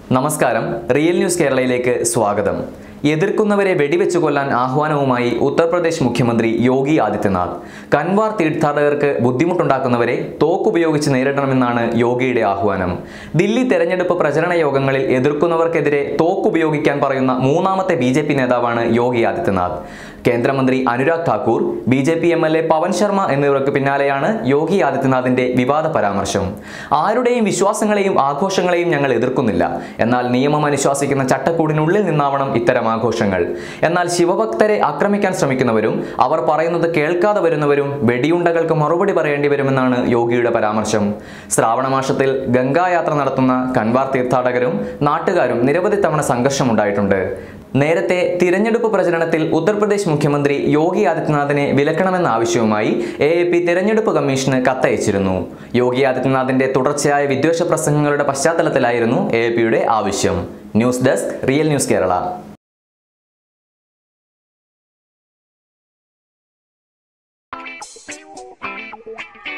നമസ്കാരം real news കേരളയിലേക്ക് സ്വാഗതം എതിർക്കുന്നവരെ വെടിവെച്ചു കൊല്ലാൻ ആഹ്വാനവുമായി ഉത്തർപ്രദേശ് മുഖ്യമന്ത്രി യോഗി ആദിത്യനാഥ് കൻവാർ തീർത്ഥാടകർക്ക് ബുദ്ധിമുട്ടുണ്ടാക്കുന്നവരെ തോക്കുപയോഗിച്ച് നേരിടണമെന്നാണ് യോഗിയുടെ ആഹ്വാനം ദില്ലി തെരഞ്ഞെടുപ്പ് പ്രചരണ യോഗങ്ങളിൽ എതിർക്കുന്നവർക്കെതിരെ തോക്കുപയോഗിക്കാൻ പറയുന്ന മൂന്നാമത്തെ ബി നേതാവാണ് യോഗി ആദിത്യനാഥ് കേന്ദ്രമന്ത്രി Anurag Thakur B J P M L A Pavan Sharma എന്നിവർക്ക് പിന്നാലെയാണ് യോഗി ആദിത്യനാഥിന്റെ വിവാദ പരാമർശം ആരുടെയും വിശ്വാസങ്ങളെയും ആഘോഷങ്ങളെയും ഞങ്ങൾ എതിർക്കുന്നില്ല എന്നാൽ നിയമം അനുശാസിക്കുന്ന ചട്ടക്കൂടിനുള്ളിൽ നിന്നാവണം ഇത്തരം ആഘോഷങ്ങൾ എന്നാൽ ശിവഭക്തരെ ആക്രമിക്കാൻ ശ്രമിക്കുന്നവരും അവർ പറയുന്നത് കേൾക്കാതെ വരുന്നവരും വെടിയുണ്ടകൾക്ക് മറുപടി പറയേണ്ടി വരുമെന്നാണ് യോഗിയുടെ പരാമർശം ശ്രാവണമാസത്തിൽ ഗംഗായാത്ര നടത്തുന്ന കൻവാർ തീർത്ഥാടകരും നാട്ടുകാരും നിരവധി തവണ സംഘർഷമുണ്ടായിട്ടുണ്ട് നേരത്തെ തിരഞ്ഞെടുപ്പ് പ്രചരണത്തിൽ ഉത്തർപ്രദേശ് മുഖ്യമന്ത്രി യോഗി ആദിത്യനാഥിനെ വിലക്കണമെന്ന ആവശ്യവുമായി എ എ പി തിരഞ്ഞെടുപ്പ് കമ്മീഷന് കത്തയച്ചിരുന്നു യോഗി ആദിത്യനാഥിന്റെ തുടർച്ചയായ വിദ്വേഷ പ്രസംഗങ്ങളുടെ പശ്ചാത്തലത്തിലായിരുന്നു എ എ പിയുടെ ആവശ്യം news desk real news Kerala Thank you.